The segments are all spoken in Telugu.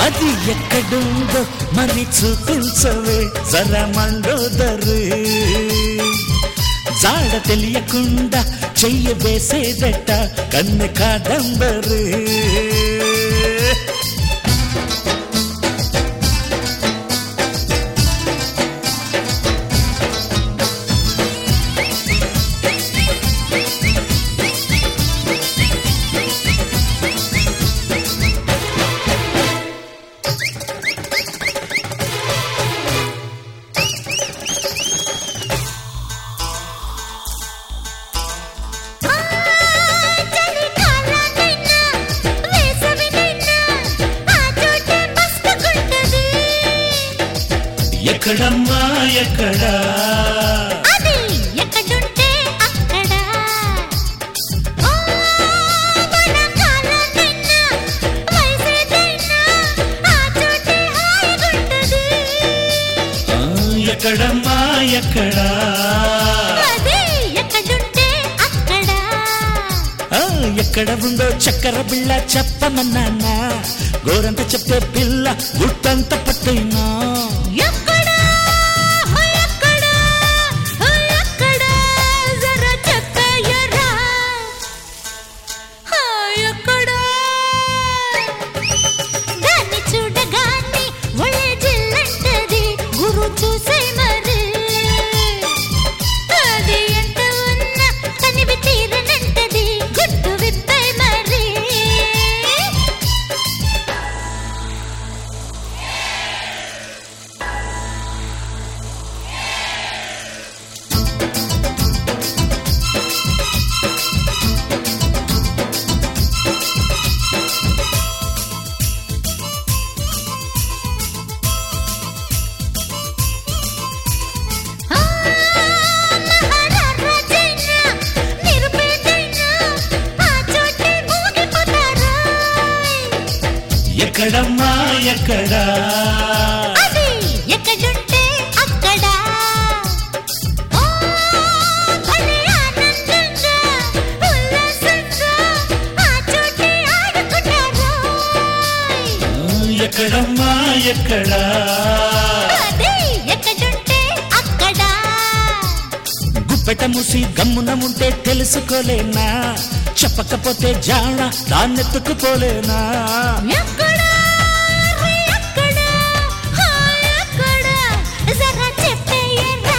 అది ఎక్కడుందో మరి చూపించవే జర మండోదరు జాడ తెలియకుండా చెయ్య వేసేదట కన్ను కాదంబరు ఆ చలికాలనైనా వేసవినైనా ఆ చోటే మస్తుగుంటది ఎక్కడమ్మా ఎక్కడా అది ఎక్కడుంటే అక్కడ ఓ వనకాలనైనా వయసేదైనా ఆ చోటే హాయిగుంటది ఆ, ఎక్కడమ్మా ఎక్కడా అది ఎక్కడుంటే అక్కడ ఆ, ఎక్కడ ఉందో చక్కెర బిళ్ళ చెప్పమన్నానా గోరంత చెప్పే పిల్ల గుట్టంత పట్టైనా ఎక్కడా హో ఎక్కడా హో ఎక్కడా జరా చెప్పయ్యరా హో ఎక్కడా దాన్ని చూడగానే ఒళ్ళే జిల్లంటది గురు చూసే మరి అది ఎంత ఉన్నా కనివి తీరనంటది గుట్టు విప్పే మరి ఆ మహారాజైనా నిరుపేదైనా ఆ చోటే ఊగిపోతారా ఎక్కడమ్మా ఎక్కడా అది ఎక్కడుంటే అక్కడ ఓ భలే ఆనందంగా ఉల్లాసంగా ఆ చోటే ఆడుకుంటారా ఆ, ఎక్కడమ్మా ఎక్కడా అది ఎక్కడుంటే అక్కడ గుప్పెట మూసి గమ్మున ఉంటే తెలుసుకోలేనా చెప్పకపోతే జాణ దాన్నెత్తుకుపోలేనా ఎక్కడ రే ఎక్కడ హా ఎక్కడ జరా చెప్పేయరా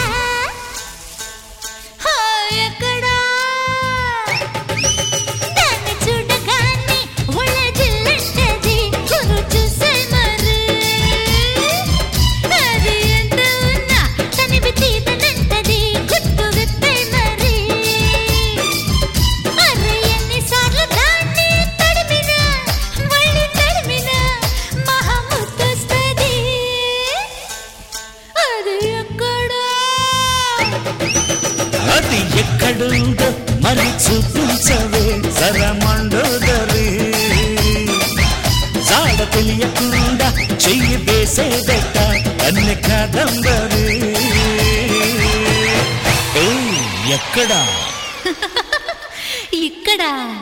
హా ఎక్కడ దాన్ని చూడగానే ఒళ్ళ జిల్లంటది గురు చూసే మరి అది ఎంత ఉన్నా తనివి తీతనంటది గుట్టు విప్పే మరి అరే ఎన్నిసార్లు దాన్ని తడిమినా మళ్ళీ తడిమినా మహాముద్దొస్తది అది ఎక్కడా అది ఎక్కడుందో మరి చూపించవే సరమండోదరి జాడ తెలియకుండా చెయ్యి వేసేదట అన్ని కాదంబరి ఏయ్, ఎక్కడా ఇక్కడ